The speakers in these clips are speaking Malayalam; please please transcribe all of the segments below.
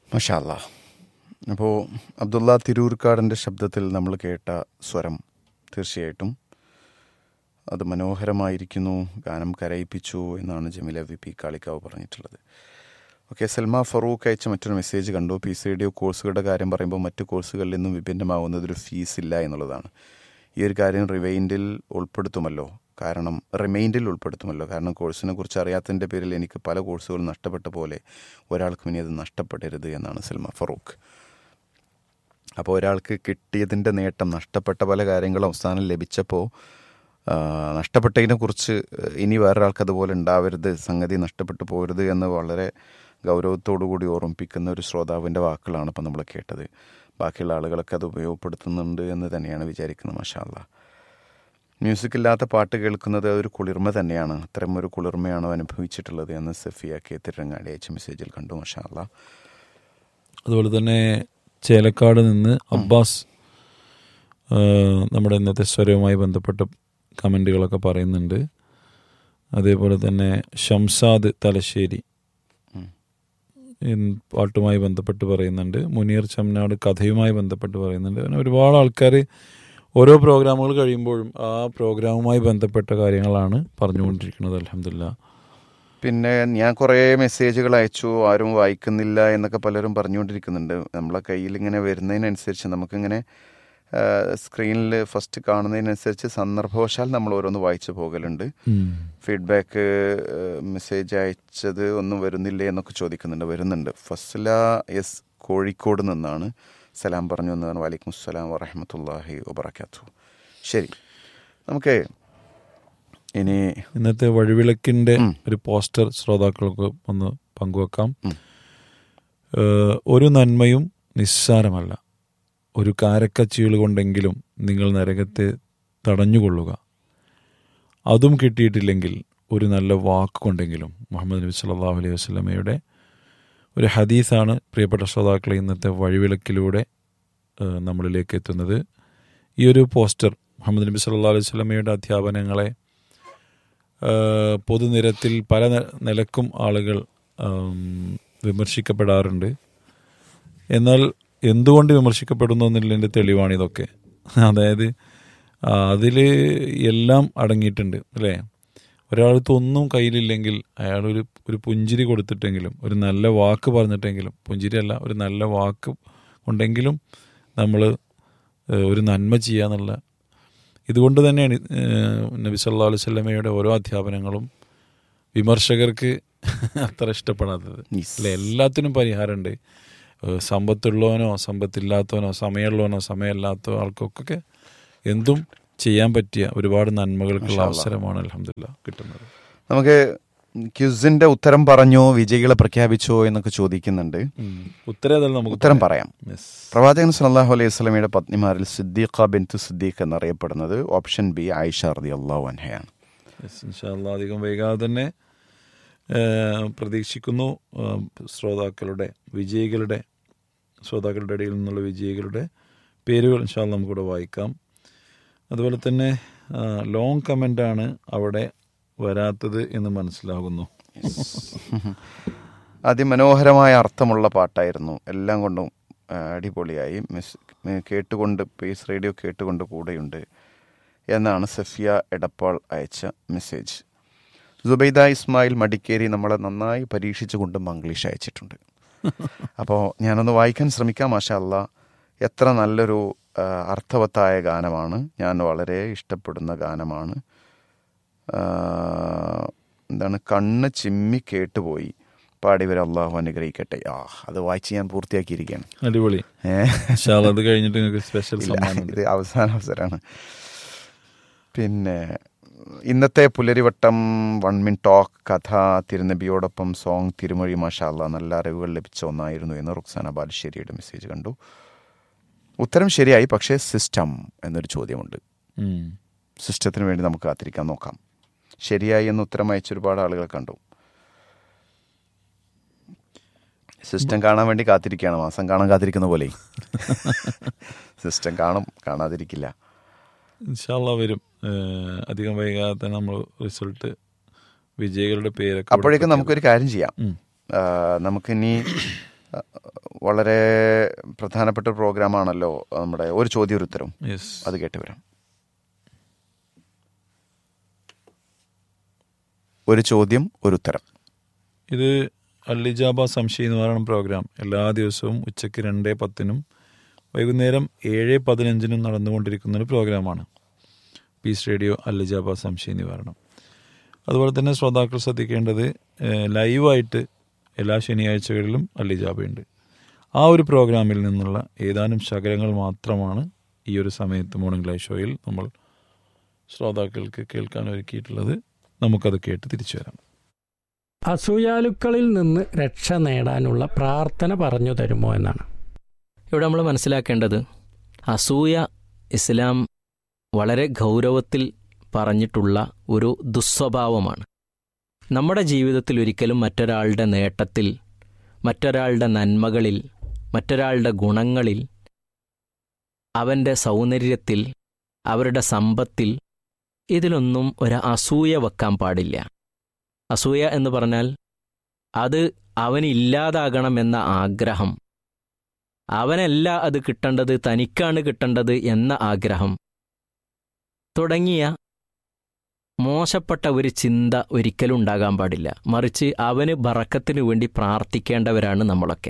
മഷാല്ല അപ്പോൾ അബ്ദുള്ള തിരൂർക്കാടിൻ്റെ ശബ്ദത്തിൽ നമ്മൾ കേട്ട സ്വരം തീർച്ചയായിട്ടും അത് മനോഹരമായിരിക്കുന്നു ഗാനം കരയിപ്പിച്ചു എന്നാണ് ജമീല വി പി കാളിക്കാവ് പറഞ്ഞിട്ടുള്ളത് ഓക്കെ സൽമ ഫറൂഖ് അയച്ച മറ്റൊരു മെസ്സേജ് കണ്ടു പി സി ഡി കോഴ്സുകളുടെ കാര്യം പറയുമ്പോൾ മറ്റു കോഴ്സുകളിൽ നിന്നും വിഭിന്നമാവുന്നത് ഒരു ഫീസ് ഇല്ല എന്നുള്ളതാണ് ഈ ഒരു കാര്യം റിവൈൻഡിൽ ഉൾപ്പെടുത്തുമല്ലോ കാരണം റിമൈൻഡിൽ ഉൾപ്പെടുത്തുമല്ലോ കാരണം കോഴ്സിനെ കുറിച്ച് അറിയാത്തതിൻ്റെ പേരിൽ എനിക്ക് പല കോഴ്സുകൾ നഷ്ടപ്പെട്ട പോലെ ഒരാൾക്കും ഇനി അത് നഷ്ടപ്പെടരുത് എന്നാണ് സൽമ ഫറൂഖ് അപ്പോൾ ഒരാൾക്ക് കിട്ടിയതിൻ്റെ നേട്ടം നഷ്ടപ്പെട്ട പല കാര്യങ്ങളും അവസാനം ലഭിച്ചപ്പോൾ നഷ്ടപ്പെട്ടതിനെ കുറിച്ച് ഇനി വേറൊരാൾക്ക് അതുപോലെ ഉണ്ടാവരുത് സംഗതി നഷ്ടപ്പെട്ടു പോരുത് എന്ന് വളരെ ഗൗരവത്തോടു കൂടി ഓർമ്മിപ്പിക്കുന്ന ഒരു ശ്രോതാവിൻ്റെ വാക്കുകളാണ് ഇപ്പം നമ്മൾ കേട്ടത് ബാക്കിയുള്ള ആളുകളൊക്കെ അത് ഉപയോഗപ്പെടുത്തുന്നുണ്ട് എന്ന് തന്നെയാണ് വിചാരിക്കുന്നത് മഷാല്ല മ്യൂസിക് ഇല്ലാത്ത പാട്ട് കേൾക്കുന്നത് ഒരു കുളിർമ തന്നെയാണ് അത്തരം ഒരു കുളിർമയാണോ അനുഭവിച്ചിട്ടുള്ളത് എന്ന് സഫിയ കെ തിരങ്ങാടി അയച്ച മെസ്സേജിൽ കണ്ടു മഷാല്ല അതുപോലെ തന്നെ ചേലക്കാട് നിന്ന് അബ്ബാസ് ആ, നമ്മുടെ ഇന്നത്തെ സ്വരവുമായി ബന്ധപ്പെട്ട കമൻറ്റുകളൊക്കെ പറയുന്നുണ്ട് അതേപോലെ തന്നെ ഷംസാദ് തലശ്ശേരി ഉം. ഇൻ- പാട്ടുമായി ബന്ധപ്പെട്ട് പറയുന്നുണ്ട് മുനീർ ചമ്നാട് കഥയുമായി ബന്ധപ്പെട്ട് പറയുന്നുണ്ട് അങ്ങനെ ഒരുപാട് ആൾക്കാർ ഓരോ പ്രോഗ്രാമുകൾ കഴിയുമ്പോഴും ആ പ്രോഗ്രാമുമായി ബന്ധപ്പെട്ട കാര്യങ്ങളാണ് പറഞ്ഞുകൊണ്ടിരിക്കുന്നത് അലഹമില്ല പിന്നെ ഞാൻ കുറേ മെസ്സേജുകൾ അയച്ചു ആരും വായിക്കുന്നില്ല എന്നൊക്കെ പലരും പറഞ്ഞുകൊണ്ടിരിക്കുന്നുണ്ട് നമ്മളെ കയ്യിൽ ഇങ്ങനെ വരുന്നതിനനുസരിച്ച് നമുക്കിങ്ങനെ സ്ക്രീനിൽ ഫസ്റ്റ് കാണുന്നതിനനുസരിച്ച് സന്ദർഭവശാൽ നമ്മൾ ഓരോന്ന് വായിച്ചു പോകലുണ്ട് ഫീഡ്ബാക്ക് മെസ്സേജ് അയച്ചത് ഒന്നും വരുന്നില്ലേ എന്നൊക്കെ ചോദിക്കുന്നുണ്ട് വരുന്നുണ്ട് ഫസ്ല എസ് കോഴിക്കോട് നിന്നാണ് സലാം പറഞ്ഞു എന്നതാണ് വലൈക്കും അസ്സലാം വറഹമത്തല്ലാഹി വബർക്കാത്തു ശരി നമുക്ക് ഇനി ഇന്നത്തെ വഴിവിളക്കിന്റെ ഉം. ഒരു പോസ്റ്റർ ശ്രോതാക്കൾക്ക് ഒന്ന് പങ്കുവെക്കാം ഉം. ഏഹ്, ഒരു നന്മയും നിസ്സാരമല്ല ഒരു കാരക്കച്ചീള് കൊണ്ടെങ്കിലും നിങ്ങൾ നരകത്തെ തടഞ്ഞുകൊള്ളുക അതും കിട്ടിയിട്ടില്ലെങ്കിൽ ഒരു നല്ല വാക്ക് കൊണ്ടെങ്കിലും മുഹമ്മദ് നബി സല്ലല്ലാഹു അലൈഹി വസല്ലമയുടെ ഒരു ഹദീസാണ് പ്രിയപ്പെട്ട ശ്രോതാക്കളെ ഇന്നത്തെ വഴിവിളക്കിലൂടെ ഏഹ്, നമ്മളിലേക്ക് എത്തുന്നത് ഈ ഒരു പോസ്റ്റർ മുഹമ്മദ് നബി സല്ലല്ലാഹു അലൈഹി വസല്ലമയുടെ അധ്യാപനങ്ങളെ ഏഹ് പൊതുനിരത്തിൽ പല ന- നിലക്കും ആളുകൾ ആം, വിമർശിക്കപ്പെടാറുണ്ട് എന്നാൽ എന്തുകൊണ്ട് വിമർശിക്കപ്പെടുന്നു എന്നുള്ളതിൻ്റെ തെളിവാണ് ഇതൊക്കെ അതായത് അതിൽ എല്ലാം അടങ്ങിയിട്ടുണ്ട് അല്ലേ ഒരാൾക്ക് ഒന്നും കയ്യിലില്ലെങ്കിൽ അയാൾ ഒരു ഒരു പുഞ്ചിരി കൊടുത്തിട്ടെങ്കിലും ഒരു നല്ല വാക്ക് പറഞ്ഞിട്ടെങ്കിലും പുഞ്ചിരി അല്ല ഒരു നല്ല വാക്ക് കൊണ്ടെങ്കിലും നമ്മൾ ഒരു നന്മ ചെയ്യാന്നുള്ള ഇതുകൊണ്ട് തന്നെയാണ് ഏഹ്, നബി സല്ലല്ലാഹു അലൈഹി വസല്ലമയുടെ ഓരോ അധ്യാപനങ്ങളും വിമർശകർക്ക് അത്ര ഇഷ്ടപ്പെടാത്തത് Yes. അല്ലെ എല്ലാത്തിനും പരിഹാരമുണ്ട് ഏഹ്, സമ്പത്തുള്ളവനോ സമ്പത്തില്ലാത്തവനോ സമയമുള്ളവനോ സമയമില്ലാത്ത ആൾക്കൊക്കെ എന്തും ചെയ്യാൻ പറ്റിയ ഒരുപാട് നന്മകൾക്കുള്ള മാഷാ അല്ലാ. അവസരമാണ് അലഹമില്ല കിട്ടുന്നത് നമുക്ക് ക്യുസിന്റെ ഉത്തരം പറഞ്ഞോ വിജയികളെ പ്രഖ്യാപിച്ചോ എന്നൊക്കെ ചോദിക്കുന്നുണ്ട് ഉത്തരം ഏതായാലും നമുക്ക് ഉത്തരം പറയാം Yes. പ്രവാചകൻ സല്ലല്ലാഹു അലൈഹി സ്വലമയുടെ പത്നിമാരിൽ സിദ്ദീഖ ബിൻതു സിദ്ദീഖ് എന്നറിയപ്പെടുന്നത് ഓപ്ഷൻ ബി ആയിഷ റതി അള്ളാഹു അൻഹയാണ് Yes, ഇൻഷാ അല്ലാ അധികം വൈകാതെ തന്നെ ഏഹ്, പ്രതീക്ഷിക്കുന്നു ഏഹ്, ശ്രോതാക്കളുടെ വിജയികളുടെ ശ്രോതാക്കളുടെ ഇടയിൽ നിന്നുള്ള വിജയികളുടെ പേരുകൾ ഇൻഷാല്ല നമുക്കിവിടെ വായിക്കാം അതുപോലെ തന്നെ ലോങ് കമൻ്റാണ് അവിടെ വരാത്തത് എന്ന് മനസ്സിലാകുന്നു അതിമനോഹരമായ അർത്ഥമുള്ള പാട്ടായിരുന്നു എല്ലാം കൊണ്ടും ആ, അടിപൊളിയായി മിസ് മ് കേട്ടുകൊണ്ട് പീസ് റേഡിയോ കേട്ടുകൊണ്ട് കൂടെയുണ്ട് എന്നാണ് സഫിയ എടപ്പാൾ അയച്ച മെസ്സേജ് സുബൈദ ഇസ്മായിൽ മടിക്കേരി നമ്മളെ നന്നായി പരീക്ഷിച്ചുകൊണ്ട് മംഗ്ലീഷ് അയച്ചിട്ടുണ്ട് അപ്പോൾ ഞാനൊന്ന് വായിക്കാൻ ശ്രമിക്കാം മാഷാ അല്ലാ എത്ര നല്ലൊരു ആ, അർത്ഥവത്തായ ഗാനമാണ് ഞാൻ വളരെ ഇഷ്ടപ്പെടുന്ന ഗാനമാണ് ആ, എന്താണ് കണ്ണ് ചിമ്മി കേട്ടുപോയി പാടിവരെ അള്ളാഹു അനുഗ്രഹിക്കട്ടെ ആ അത് വായിച്ച് ഞാൻ പൂർത്തിയാക്കിയിരിക്കുകയാണ് അടിപൊളി ഏഹ് ഇൻഷാ അല്ലാ അത് കഴിഞ്ഞിട്ട് നിങ്ങൾക്ക് സ്പെഷ്യൽ ഇല്ല, സമ്മാനം ഇത് അവസാന അവസരമാണ് പിന്നെ ഇന്നത്തെ പുലരിവട്ടം വൺ മിൻ ടോക്ക് കഥ തിരുനബിയോടൊപ്പം സോങ് തിരുമൊഴി മാഷാല്ല നല്ല അറിവുകൾ ലഭിച്ച ഒന്നായിരുന്നു എന്ന് റുക്സാന ബാലുശ്ശേരിയുടെ മെസ്സേജ് കണ്ടു ഉത്തരം ശരിയായി പക്ഷേ സിസ്റ്റം എന്നൊരു ചോദ്യമുണ്ട് സിസ്റ്റത്തിന് വേണ്ടി നമുക്ക് കാത്തിരിക്കാൻ നോക്കാം ശരിയായി എന്ന് ഉത്തരം അയച്ച ഒരുപാട് ആളുകൾ കണ്ടു സിസ്റ്റം കാണാൻ വേണ്ടി കാത്തിരിക്കുകയാണ് മാസം കാണാൻ കാത്തിരിക്കുന്ന പോലെ സിസ്റ്റം കാണും കാണാതിരിക്കില്ല ഇൻഷാല്ല വരും ഏഹ്, അധികം വൈകാതെ തന്നെ നമ്മൾ റിസൾട്ട് വിജയികളുടെ പേരൊക്കെ ഇവിടെ അപ്പോഴേക്കും നമുക്കൊരു കാര്യം ചെയ്യാം ഉം. ആ, നമുക്കിനി ആ, വളരെ പ്രധാനപ്പെട്ട ഒരു പ്രോഗ്രാമാണല്ലോ നമ്മുടെ ഒരു ചോദ്യം ഒരു ഉത്തരം യെസ് അത് കേട്ട് വരാം ഒരു ചോദ്യം ഒരു ഉത്തരം ഇത് അല്ലിജാബ സംശയ നിവാരണ പ്രോഗ്രാം എല്ലാ ദിവസവും ഉച്ചയ്ക്ക് രണ്ടേ പത്തിനും വൈകുന്നേരം ഏഴ് പതിനഞ്ചിനും നടന്നുകൊണ്ടിരിക്കുന്ന ഒരു പ്രോഗ്രാമാണ് പീസ് റേഡിയോ അല്ലിജാബ സംശയ നിവാരണം അതുപോലെ തന്നെ ശ്രോതാക്കൾ ശ്രദ്ധിക്കേണ്ടത് ഏഹ്, ലൈവായിട്ട് എല്ലാ ശനിയാഴ്ചകളിലും അല്ലിജാബയുണ്ട് ആ ഒരു പ്രോഗ്രാമിൽ നിന്നുള്ള ഏതാനും ശകലങ്ങൾ മാത്രമാണ് ഈ ഒരു സമയത്ത് മോർണിംഗ് ലൈവ് ഷോയിൽ നമ്മൾ ശ്രോതാക്കൾക്ക് കേൾക്കാൻ ഒരുക്കിയിട്ടുള്ളത് നമുക്കത് കേട്ട് തിരിച്ചു വരാം അസൂയാലുക്കളിൽ നിന്ന് രക്ഷ നേടാനുള്ള പ്രാർത്ഥന പറഞ്ഞു തരുമോ എന്നാണ് ഇവിടെ നമ്മൾ മനസ്സിലാക്കേണ്ടത് അസൂയ ഇസ്ലാം വളരെ ഗൗരവത്തിൽ പറഞ്ഞിട്ടുള്ള ഒരു ദുസ്വഭാവമാണ് നമ്മുടെ ജീവിതത്തിൽ ഒരിക്കലും മറ്റൊരാളുടെ നേട്ടത്തിൽ മറ്റൊരാളുടെ നന്മകളിൽ മറ്റൊരാളുടെ ഗുണങ്ങളിൽ അവൻ്റെ സൗന്ദര്യത്തിൽ അവരുടെ സമ്പത്തിൽ ഇതിലൊന്നും ഒരു അസൂയ വെക്കാൻ പാടില്ല അസൂയ എന്ന് പറഞ്ഞാൽ അത് അവനില്ലാതാകണമെന്ന ആഗ്രഹം അവനല്ല അത് കിട്ടേണ്ടത് തനിക്കാണ് കിട്ടേണ്ടത് എന്ന ആഗ്രഹം തുടങ്ങിയ മോശപ്പെട്ട ഒരു ചിന്ത ഒരിക്കലും ഉണ്ടാകാൻ പാടില്ല മറിച്ച് അവന് ബറക്കത്തിനു വേണ്ടി പ്രാർത്ഥിക്കേണ്ടവരാണ് നമ്മളൊക്കെ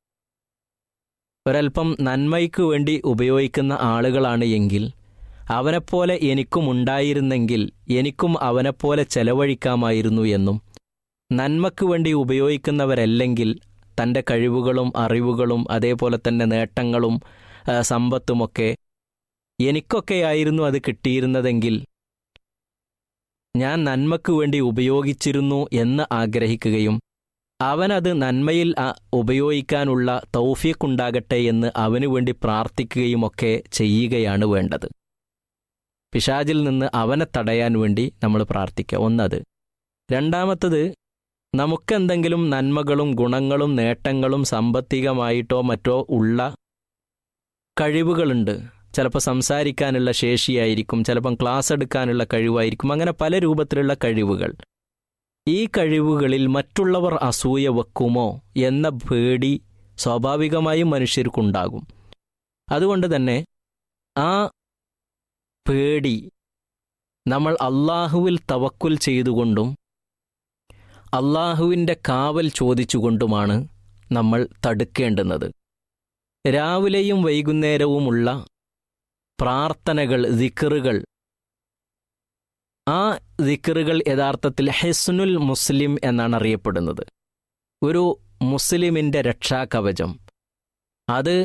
ഒരൽപ്പം നന്മയ്ക്ക് വേണ്ടി ഉപയോഗിക്കുന്ന ആളുകളാണ് എങ്കിൽ അവനെപ്പോലെ എനിക്കും ഉണ്ടായിരുന്നെങ്കിൽ എനിക്കും അവനെപ്പോലെ ചെലവഴിക്കാമായിരുന്നു എന്നും നന്മയ്ക്ക് വേണ്ടി ഉപയോഗിക്കുന്നവരല്ലെങ്കിൽ തൻ്റെ കഴിവുകളും അറിവുകളും അതേപോലെ തന്നെ നേട്ടങ്ങളും ആ, സമ്പത്തുമൊക്കെ എനിക്കൊക്കെയായിരുന്നു അത് കിട്ടിയിരുന്നതെങ്കിൽ ഞാൻ നന്മയ്ക്ക് വേണ്ടി ഉപയോഗിച്ചിരുന്നു എന്ന് ആഗ്രഹിക്കുകയും അവനത് നന്മയിൽ ആ- ഉപയോഗിക്കാനുള്ള തൗഫീഖുണ്ടാകട്ടെ എന്ന് അവനു വേണ്ടി പ്രാർത്ഥിക്കുകയുമൊക്കെ ചെയ്യുകയാണ് വേണ്ടത് പിശാചിൽ നിന്ന് അവനെ തടയാൻ വേണ്ടി നമ്മൾ പ്രാർത്ഥിക്കുക ഒന്നത് രണ്ടാമത്തത് നമുക്കെന്തെങ്കിലും നന്മകളും ഗുണങ്ങളും നേട്ടങ്ങളും സാമ്പത്തികമായിട്ടോ മറ്റോ ഉള്ള കഴിവുകളുണ്ട് ചിലപ്പോൾ സംസാരിക്കാനുള്ള ശേഷിയായിരിക്കും ചിലപ്പം ക്ലാസ് എടുക്കാനുള്ള കഴിവായിരിക്കും അങ്ങനെ പല രൂപത്തിലുള്ള കഴിവുകൾ ഈ കഴിവുകളിൽ മറ്റുള്ളവർ അസൂയ വെക്കുമോ എന്ന പേടി സ്വാഭാവികമായും മനുഷ്യർക്കുണ്ടാകും അതുകൊണ്ട് തന്നെ ആ പേടി നമ്മൾ അള്ളാഹുവിൽ തവക്കുൽ ചെയ്തുകൊണ്ടും അള്ളാഹുവിൻ്റെ കാവൽ ചോദിച്ചുകൊണ്ടുമാണ് നമ്മൾ തടുക്കേണ്ടുന്നത് രാവിലെയും വൈകുന്നേരവുമുള്ള പ്രാർത്ഥനകൾ ദിക്കറുകൾ ആ ദിക്കറുകൾ യഥാർത്ഥത്തിൽ ഹെസ്നുൽ മുസ്ലിം എന്നാണ് അറിയപ്പെടുന്നത് ഒരു മുസ്ലിമിൻ്റെ രക്ഷാകവചം അത്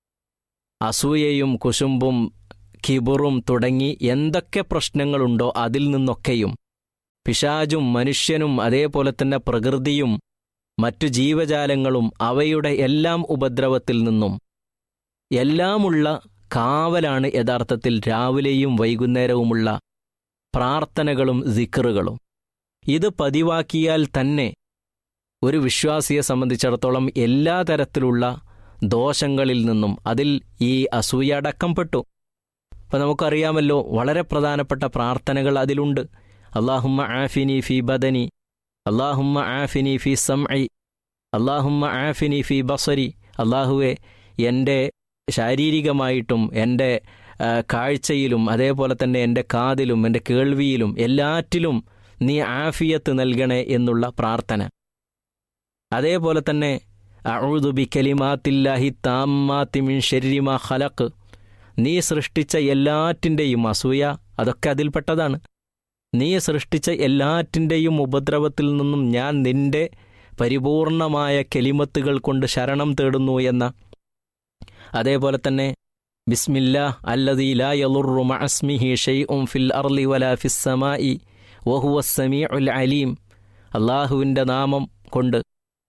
അസൂയയും കുശുമ്പും കിബുറും തുടങ്ങി എന്തൊക്കെ പ്രശ്നങ്ങളുണ്ടോ അതിൽ നിന്നൊക്കെയും പിശാചും മനുഷ്യനും അതേപോലെ തന്നെ പ്രകൃതിയും മറ്റു ജീവജാലങ്ങളും അവയുടെ എല്ലാം ഉപദ്രവത്തിൽ നിന്നും എല്ലാമുള്ള കാവലാണ് യഥാർത്ഥത്തിൽ രാവിലെയും വൈകുന്നേരവുമുള്ള പ്രാർത്ഥനകളും സിക്കറുകളും ഇത് പതിവാക്കിയാൽ തന്നെ ഒരു വിശ്വാസിയെ സംബന്ധിച്ചിടത്തോളം എല്ലാ തരത്തിലുള്ള ദോഷങ്ങളിൽ നിന്നും അതിൽ ഈ അസൂയ അടക്കംപ്പെട്ടു അപ്പം നമുക്കറിയാമല്ലോ വളരെ പ്രധാനപ്പെട്ട പ്രാർത്ഥനകൾ അതിലുണ്ട് അള്ളാഹുമ്മ ആഫിനി ഫി ബദനി അള്ളാഹുമ്മ ആഫിനി ഫി സംഐ അള്ളാഹുമ്മ ആഫിനി ഫി ബസരി അള്ളാഹുവെ എൻ്റെ ശാരീരികമായിട്ടും എൻ്റെ ആ, കാഴ്ചയിലും അതേപോലെ തന്നെ എൻ്റെ കാതിലും എൻ്റെ കേൾവിയിലും എല്ലാറ്റിലും നീ ആഫിയത്ത് നൽകണേ എന്നുള്ള പ്രാർത്ഥന അതേപോലെ തന്നെ അഊദു ബി കലിമാത്തില്ലാഹി താമ്മാത്തി മിൻ ഷെരിമ ഖലഖ് നീ സൃഷ്ടിച്ച എല്ലാറ്റിൻ്റെയും അസൂയ അതൊക്കെ അതിൽപ്പെട്ടതാണ് നീ സൃഷ്ടിച്ച എല്ലാറ്റിൻ്റെയും ഉപദ്രവത്തിൽ നിന്നും ഞാൻ നിന്റെ പരിപൂർണമായ കെലിമത്തുകൾ കൊണ്ട് ശരണം തേടുന്നു എന്ന അതേപോലെ തന്നെ ബിസ്മില്ലാ അല്ലദീ ലാ യളുറു മഅസ്മിഹി ഷൈഉം ഫിൽ അർളി വലാ ഫിസ് സമാഇ വഹുവ സമീഉൽ അലീം അള്ളാഹുവിൻ്റെ നാമം കൊണ്ട്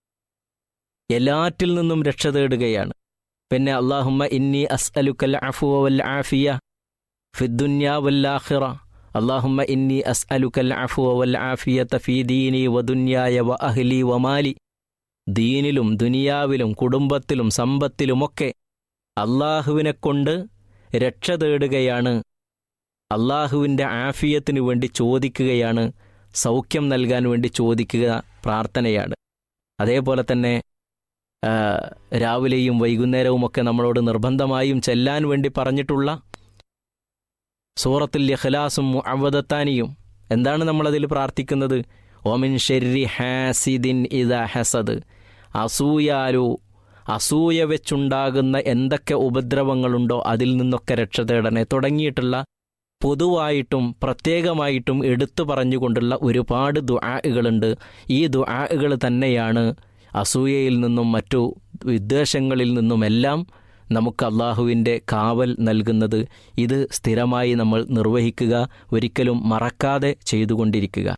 എല്ലാറ്റിൽ നിന്നും രക്ഷ തേടുകയാണ് പിന്നെ അള്ളാഹുമ്മ ഇന്നി അസ്അലുക്കൽ അഫുവ വൽ ആഫിയ ഫിദ്ദുന്യ വല്ലാഖിറ അള്ളാഹുമ്മ ഇന്നി അസ്അലുക്കൽ അഫുവ വൽ ആഫിയത ഫീ ദീനി വദുന്യായ വ അഹ്ലി വമാലി ദീനിലും ദുനിയാവിലും കുടുംബത്തിലും സമ്പത്തിലുമൊക്കെ അള്ളാഹുവിനെ കൊണ്ട് രക്ഷ തേടുകയാണ് അള്ളാഹുവിൻ്റെ ആഫിയത്തിനു വേണ്ടി ചോദിക്കുകയാണ് സൗഖ്യം നൽകാൻ വേണ്ടി ചോദിക്കുക പ്രാർത്ഥനയാണ് അതേപോലെ തന്നെ ആ, രാവിലെയും വൈകുന്നേരവുമൊക്കെ നമ്മളോട് നിർബന്ധമായും ചെല്ലാൻ വേണ്ടി പറഞ്ഞിട്ടുള്ള സൂറത്തുൽ ഇഖ്ലാസും അവദത്താനിയും എന്താണ് നമ്മളതിൽ പ്രാർത്ഥിക്കുന്നത് ഓമിൻ ഷെരി ഹാസിദിൻ ഇദ ഹസദ് അസൂയാലു അസൂയ വെച്ചുണ്ടാകുന്ന എന്തൊക്കെ ഉപദ്രവങ്ങളുണ്ടോ അതിൽ നിന്നൊക്കെ രക്ഷ തേടണേ തുടങ്ങിയിട്ടുള്ള പൊതുവായിട്ടും പ്രത്യേകമായിട്ടും എടുത്തു പറഞ്ഞുകൊണ്ടുള്ള ഒരുപാട് ദുആകളുണ്ട് ഈ ദുആകൾ തന്നെയാണ് അസൂയയിൽ നിന്നും മറ്റു വിദ്വേഷങ്ങളിൽ നിന്നുമെല്ലാം നമുക്ക് അള്ളാഹുവിൻ്റെ കാവൽ നൽകുന്നത് ഇത് സ്ഥിരമായി നമ്മൾ നിർവഹിക്കുക ഒരിക്കലും മറക്കാതെ ചെയ്തുകൊണ്ടിരിക്കുക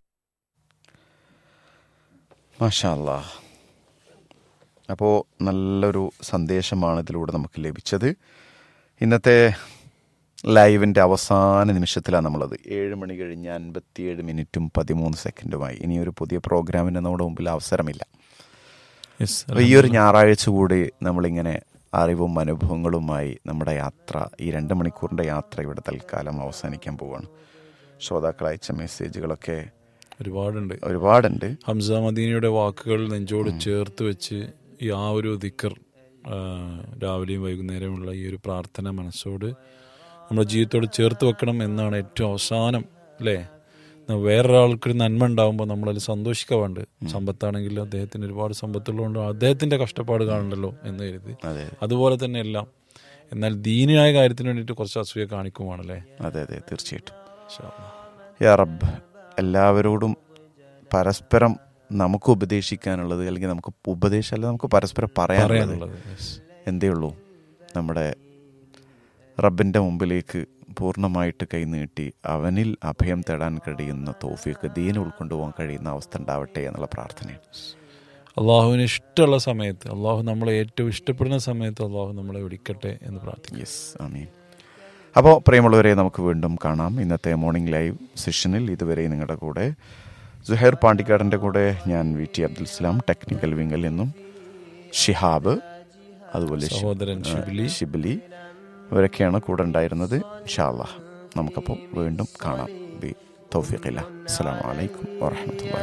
മാഷാ അല്ലാ അപ്പോൾ നല്ലൊരു സന്ദേശമാണ് ഇതിലൂടെ നമുക്ക് ലഭിച്ചത് ഇന്നത്തെ ലൈവിൻ്റെ അവസാന നിമിഷത്തിലാണ് നമ്മളത് ഏഴ് മണി കഴിഞ്ഞ് അൻപത്തിയേഴ് മിനിറ്റും പതിമൂന്ന് സെക്കൻഡുമായി ഇനി ഒരു പുതിയ പ്രോഗ്രാമിന് നമ്മുടെ മുമ്പിൽ അവസരമില്ല Yes, അപ്പോൾ ഈ ഒരു ഞായറാഴ്ച കൂടി നമ്മളിങ്ങനെ അറിവും അനുഭവങ്ങളുമായി നമ്മുടെ യാത്ര ഈ രണ്ട് മണിക്കൂറിൻ്റെ യാത്ര ഇവിടെ തൽക്കാലം അവസാനിക്കാൻ പോവുകയാണ് ശ്രോതാക്കൾ അയച്ച മെസ്സേജുകളൊക്കെ ഒരുപാടുണ്ട് ഒരുപാടുണ്ട് ഹംസ മദീനയുടെ വാക്കുകൾ നെഞ്ചോട് ചേർത്ത് വെച്ച് ഈ ആ ഒരു ദിക്കർ ആ, രാവിലെയും വൈകുന്നേരമുള്ള ഈ ഒരു പ്രാർത്ഥന മനസ്സോട് നമ്മുടെ ജീവിതത്തോട് ചേർത്ത് വെക്കണം എന്നാണ് ഏറ്റവും അവസാനം അല്ലേ ന- വേറൊരാൾക്കൊരു നന്മ ഉണ്ടാകുമ്പോൾ നമ്മളതിൽ സന്തോഷിക്കാറുണ്ട് സമ്പത്താണെങ്കിലും അദ്ദേഹത്തിന് ഒരുപാട് സമ്പത്തുള്ളതുകൊണ്ട് അദ്ദേഹത്തിന്റെ കഷ്ടപ്പാട് കാണണ്ടല്ലോ എന്ന് കരുതി അതെ അതുപോലെ തന്നെ എല്ലാം എന്നാൽ ദീനിയായ കാര്യത്തിന് വേണ്ടിയിട്ട് കുറച്ച് അസൂയ കാണിക്കുവാണല്ലേ അതെ അതെ തീർച്ചയായിട്ടും ഇൻഷാ അല്ലാ. യാ റബ്ബ് എല്ലാവരോടും പരസ്പരം നമുക്ക് ഉപദേശിക്കാനുള്ളത് അല്ലെങ്കിൽ നമുക്ക് ഉപദേശമല്ല നമുക്ക് പരസ്പരം പറയാനുള്ളത് പറയാനുള്ളത് yes. എന്തേ ഉള്ളൂ നമ്മുടെ റബ്ബിൻ്റെ മുമ്പിലേക്ക് പൂർണ്ണമായിട്ട് കൈനീട്ടി അവനിൽ അഭയം തേടാൻ കഴിയുന്ന തോഫിയൊക്കെ ദീന ഉൾക്കൊണ്ടുപോകാൻ കഴിയുന്ന അവസ്ഥ ഉണ്ടാവട്ടെ എന്നുള്ള പ്രാർത്ഥനയാണ് അള്ളാഹുവിന് ഇഷ്ടമുള്ള സമയത്ത് അള്ളാഹു നമ്മളെ ഏറ്റവും ഇഷ്ടപ്പെടുന്ന സമയത്ത് അള്ളാഹു നമ്മളെ വിളിക്കട്ടെ എന്ന് പ്രാർത്ഥിക്കും യെസ് ആമീൻ അപ്പോൾ പ്രിയമുള്ളവരെ നമുക്ക് വീണ്ടും കാണാം ഇന്നത്തെ മോർണിംഗ് ലൈവ് സെഷനിൽ ഇതുവരെ നിങ്ങളുടെ കൂടെ സുഹൈർ പാണ്ടിക്കാടിൻ്റെ കൂടെ ഞാൻ V T Abdul Salam technical വിങ്ങിൽ നിന്നും ഷിഹാബ് അതുപോലെ ഷി- സഹോദരൻ ആ, ഷിബിലി ഷിബിലി ഇവരൊക്കെയാണ് കൂടെ ഉണ്ടായിരുന്നത് ഇൻഷാല്ലാ നമുക്കപ്പോൾ വീണ്ടും കാണാം ബി തൗഫീഖില്ല അസ്സലാമു അലൈക്കും വറഹമത്തുള്ള